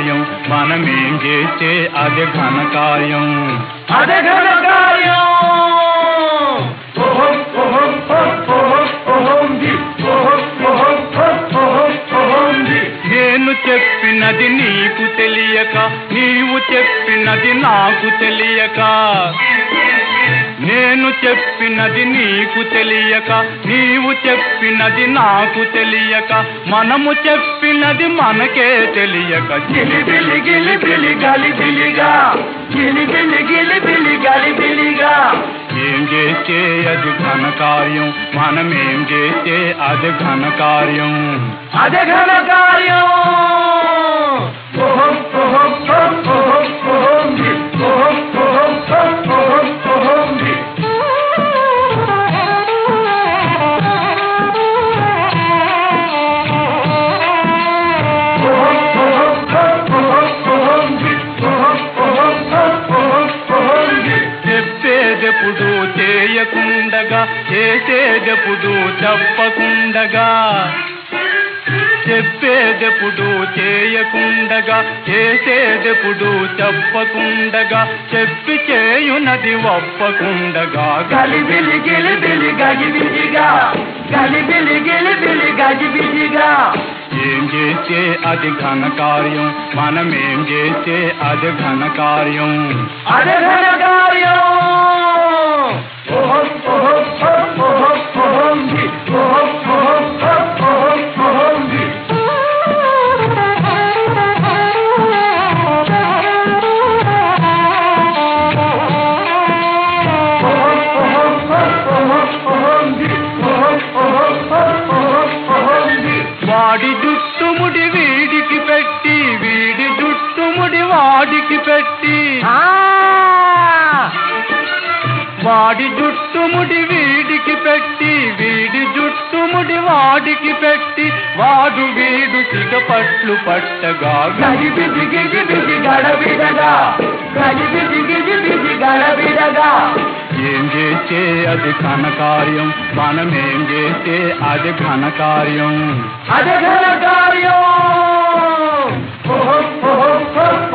కార్యం మనమేం చేస్తే అది ఘనకార్యం అదే ఘన కార్యం ఓహం ఓహం ఓహం ఓహం ఓహం జి ఓహం ఓహం ఓహం ఓహం ఓహం జి నేను చెప్పినది నీకు తెలియక నీవు చెప్పినది నాకు తెలియక నేను చెప్పినది నీకు తెలియక నీవు చెప్పినది నాకు తెలియక మనము చెప్పినది మనకే తెలియక గిలిబిలి గిలిబిలి గలిబిలిగా గిలిబిలి గిలిబిలి గలిబిలిగా ఏం చేస్తే అది ఘనకార్యం మనమేం చేస్తే అది ఘనకార్యం అదే ఘన కార్యం ఓహం ఓహం ఓహం ఓహం ఓహం జి ఓహం ఓహం ఓహం ఓహం ఓహం జి ఓహం ఓహం ఓహం ఓహం ఓహం జి ఓహం ఓహం ఓహం ఓహం ఓహం జి చెప్పేదెప్పుడు చేయకుండగా చేసేదెప్పుడు చెప్పకుండగా చెప్పేదెప్పుడు చేయకుండగా చేసేదెప్పుడు చెప్పకుండగా చెప్పి చేయునది ఒప్పకుండగా గలిబిలి గిలిబిలి గజిబిజిగా గలిబిలి గిలిబిలి గజిబిజిగా ఏం చేస్తే అది ఘనకార్యం మనమేం చేస్తే అది ఘనకార్యం అదే ఘన కార్యం ఓహం ఓహం ఓహం ఓహం ఓహం జి ఓహం ఓహం ఓహం ఓహం ఓహం జి ఓహం ఓహం ఓహం ఓహం ఓహం జి ఓహం ఓహం ఓహం ఓహం ఓహం జి వాడి జుట్టుముడి వీడికి పెట్టి వీడి జుట్టుముడి వాడికి పెట్టి ఆ వాడి జుట్టుముడి వీడికి పెట్టి వీడి జుట్టుముడి వాడికి పెట్టి వాడు వీడు సిగపట్లు పట్టగా గజిబిజి గిజిబిజి గడబిడగా గజిబిజి గిజిబిజి గడబిడగా ఏం చేస్తే అది ఘనకార్యం మనమేం చేస్తే అది ఘనకార్యం అదే ఘన కార్యం ఓహం ఓహం ఓహం